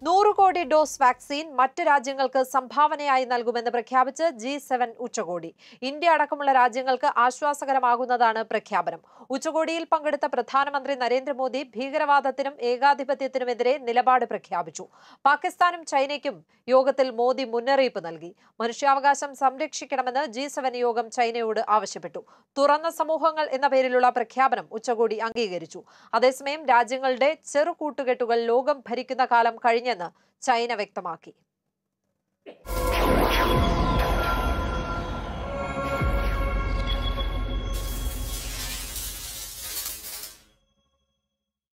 നൂറ് കോടി dose vaccine മറ്റ് രാജ്യങ്ങൾക്ക് സംഭാവനയായി നൽകുമെന്ന് പ്രഖ്യാപിച്ച് ജി സെവൻ ഉച്ചകോടി ഇന്ത്യ അടക്കമുള്ള രാജ്യങ്ങൾക്ക് ആശ്വാസകരമാകുന്നതാണ് പ്രഖ്യാപനം ഉച്ചകോടിയിൽ പങ്കെടുത്ത പ്രധാനമന്ത്രി നരേന്ദ്രമോദി ഭീകരവാദത്തിനും ഏകാധിപത്യത്തിനുമെതിരെ നിലപാട് പ്രഖ്യാപിച്ചു പാകിസ്ഥാനും ചൈനയ്ക്കും യോഗത്തിൽ മോദി മുന്നറിയിപ്പ് നൽകി മനുഷ്യാവകാശം സംരക്ഷിക്കണമെന്ന് ജി സെവൻ യോഗം ചൈനയോട് ആവശ്യപ്പെട്ടു തുറന്ന സമൂഹങ്ങൾ എന്ന പേരിലുള്ള പ്രഖ്യാപനം ഉച്ചകോടി അംഗീകരിച്ചു അതേസമയം രാജ്യങ്ങളുടെ ചെറു കൂട്ടുകെട്ടുകൾ ലോകം ഭരിക്കുന്ന കാലം കഴിഞ്ഞെന്ന് ചൈന വ്യക്തമാക്കി